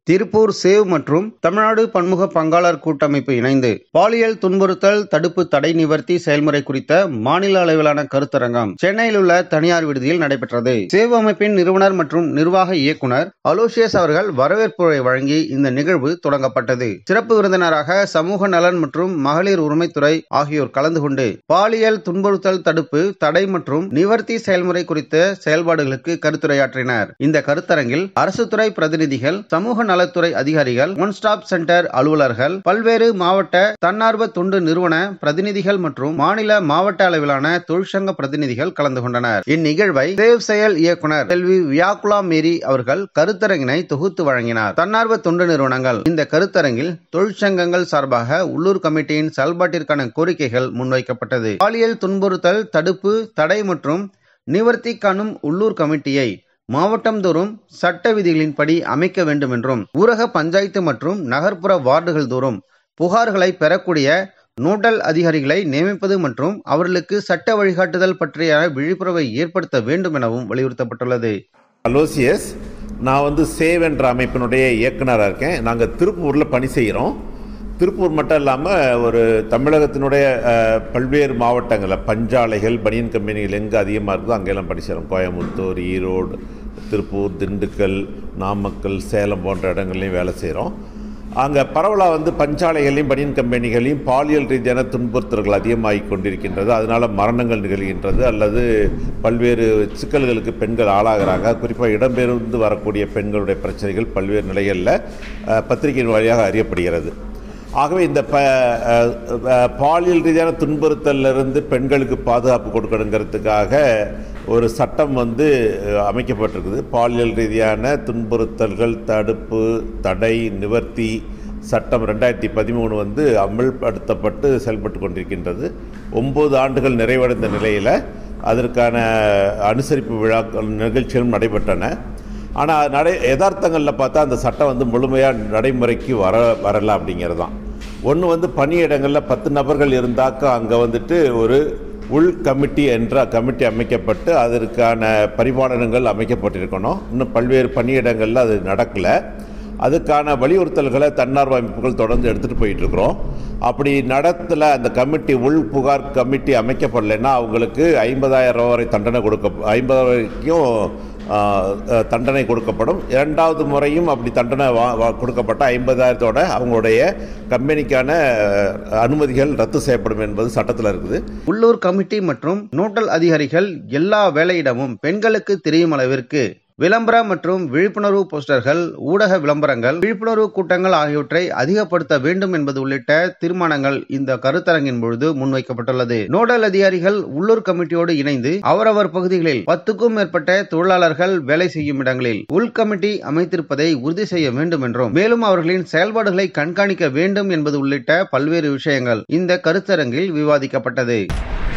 Tiruppur save மற்றும் தமிழ்நாடு பன்முக பங்காளர் கூட்டமைப்பு இணைந்து பாலியல் துன்புறுத்தல் தடுப்பு தடை நிவர்த்தி செயல்முறை குறித்த மாநில அளவிலான கருத்தரங்கம் சென்னையில் உள்ள தனியார் விடுதியில் நடைபெற்றது சேவ் அமைப்பின் நிறுவனர் மற்றும் நிர்வாக இயக்குனர் அலோசியஸ் அவர்கள் வரவேற்புரை வழங்கி இந்த நிகழ்வு தொடங்கப்பட்டது சிறப்பு விருந்தினராக சமூக நலன் மற்றும் மகளிர் உரிமைத்துறை ஆகியோர் கலந்து கொண்டு பாலியல் துன்புறுத்தல் தடுப்பு தடை மற்றும் நிவர்த்தி செயல்முறை குறித்த செயல்பாடுகளுக்கு கருத்துரையாற்றினர் இந்த கருத்தரங்கில் அரசு துறை பிரதிநிதிகள் சமூக நலத்துறை அதிகாரிகள் ஒன் ஸ்டாப் சென்டர் அலுவலர்கள் பல்வேறு மாவட்ட தன்னார்வ தொண்டு நிறுவன பிரதிநிதிகள் மற்றும் மாநில மாவட்ட அளவிலான தொழிற்சங்க பிரதிநிதிகள் கலந்து கொண்டனர் இந்நிகழ்வை சேவ் செயல் இயக்குனர் செல்வி வியாக்குலா மேரி அவர்கள் கருத்தரங்கினை தொகுத்து வழங்கினார் தன்னார்வ தொண்டு நிறுவனங்கள் இந்த கருத்தரங்கில் தொழிற்சங்கங்கள் சார்பாக உள்ளூர் கமிட்டியின் செயல்பாட்டிற்கான கோரிக்கைகள் முன்வைக்கப்பட்டது பாலியல் துன்புறுத்தல் தடுப்பு தடை மற்றும் நிவர்த்தி காணும் உள்ளூர் கமிட்டியை மாவட்டம்தோறும் சட்ட விதிகளின்படி அமைக்க வேண்டும் என்றும் ஊரக பஞ்சாயத்து மற்றும் நகர்ப்புற வார்டுகள் தோறும் புகார்களை பெறக்கூடிய நோட்டல் அதிகாரிகளை நியமிப்பது மற்றும் அவர்களுக்கு சட்ட வழிகாட்டுதல் பற்றிய விழிப்புணர்வை ஏற்படுத்த வேண்டும் எனவும் வலியுறுத்தப்பட்டுள்ளது அலோசியஸ் நான் வந்து சேவ் என்ற அமைப்பினுடைய இயக்குனராக இருக்கேன் நாங்கள் திருப்பூரில் பணி செய்கிறோம் திருப்பூர் மட்டும் இல்லாமல் ஒரு தமிழகத்தினுடைய அஹ், பல்வேறு மாவட்டங்களில் பஞ்சாலைகள் பனியன் கம்பெனிகள் எங்கே அதிகமாக இருக்குதோ அங்கெல்லாம் பணி செய்கிறோம் கோயம்புத்தூர் ஈரோடு திருப்பூர் திண்டுக்கல் நாமக்கல் சேலம் போன்ற இடங்கள்லையும் வேலை செய்கிறோம் அங்கே பரவலாக வந்து பஞ்சாலைகளையும் பனியன் கம்பெனிகளையும் பாலியல் ரீதியான துன்புறுத்தல்கள் அதிகமாகி கொண்டிருக்கின்றது அதனால் மரணங்கள் நிகழ்கின்றது அல்லது பல்வேறு சிக்கல்களுக்கு பெண்கள் ஆளாகிறாங்க குறிப்பாக இடம்பெயர்ந்து வரக்கூடிய பெண்களுடைய பிரச்சனைகள் பல்வேறு நிலைகளில் அஹ், பத்திரிகையின் வழியாக அறியப்படுகிறது ஆகவே இந்த ப அஹ், அஹ், பாலியல் ரீதியான துன்புறுத்தலிருந்து பெண்களுக்கு பாதுகாப்பு கொடுக்கணுங்கிறதுக்காக ஒரு சட்டம் வந்து அஹ், அமைக்கப்பட்டிருக்குது பாலியல் ரீதியான துன்புறுத்தல்கள் தடுப்பு தடை நிவர்த்தி சட்டம் ரெண்டாயிரத்தி பதிமூணு வந்து அமல்படுத்தப்பட்டு செயல்பட்டு கொண்டிருக்கின்றது ஒம்பது ஆண்டுகள் நிறைவடைந்த நிலையில் அதற்கான அனுசரிப்பு விழாக்கள் நிகழ்ச்சிகளும் நடைபெற்றன ஆனால் நடை யதார்த்தங்களில் பார்த்தா அந்த சட்டம் வந்து முழுமையாக நடைமுறைக்கு வர வரல அப்படிங்கிறது தான் ஒன்று வந்து பணியிடங்களில் பத்து நபர்கள் இருந்தாக்கா அங்கே வந்துட்டு ஒரு உள் கமிட்டி என்ற கமிட்டி அமைக்கப்பட்டு அதற்கான பரிபாலனங்கள் அமைக்கப்பட்டிருக்கணும் இன்னும் பல்வேறு பணியிடங்களில் அது நடக்கலை அதுக்கான வலியுறுத்தல்களை தன்னார்வ அமைப்புகள் தொடர்ந்து எடுத்துகிட்டு போயிட்டு இருக்கிறோம் அப்படி நடத்தல அந்த கமிட்டி உள் புகார் கமிட்டி அமைக்கப்படலைன்னா அவங்களுக்கு ஐம்பதாயிரம் ரூபாய் வரை தண்டனை கொடுக்க ஐம்பதாயிரம் வரைக்கும் ஆ, ஆ, தண்டனை கொடுக்கப்படும் இரண்டாவது முறையும் அப்படி தண்டனை வா வா- கொடுக்கப்பட்ட ஐம்பதாயிரத்தோட அவங்களுடைய கம்பெனிக்கான அஹ், அனுமதிகள் ரத்து செய்யப்படும் என்பது சட்டத்தில் இருக்குது உள்ளூர் கமிட்டி மற்றும் நோட்டல் அதிகாரிகள் எல்லா வேலையிடமும் பெண்களுக்கு தெரியும் அளவிற்கு விளம்பர மற்றும் விழிப்புணர்வு போஸ்டர்கள் ஊடக விளம்பரங்கள் விழிப்புணர்வு கூட்டங்கள் ஆகியவற்றை அதிகப்படுத்த வேண்டும் என்பது உள்ளிட்ட தீர்மானங்கள் இந்த கருத்தரங்கின் பொழுது முன்வைக்கப்பட்டுள்ளது நோடல் அதிகாரிகள் உள்ளூர் கமிட்டியோடு இணைந்து அவரவர் பகுதிகளில் பத்துக்கும் மேற்பட்ட தொழிலாளர்கள் வேலை செய்யும் இடங்களில் உள் கமிட்டி அமைத்திருப்பதை உறுதி செய்ய வேண்டும் என்றும் மேலும் அவர்களின் செயல்பாடுகளை கண்காணிக்க வேண்டும் என்பது உள்ளிட்ட பல்வேறு விஷயங்கள் இந்த கருத்தரங்கில் விவாதிக்கப்பட்டது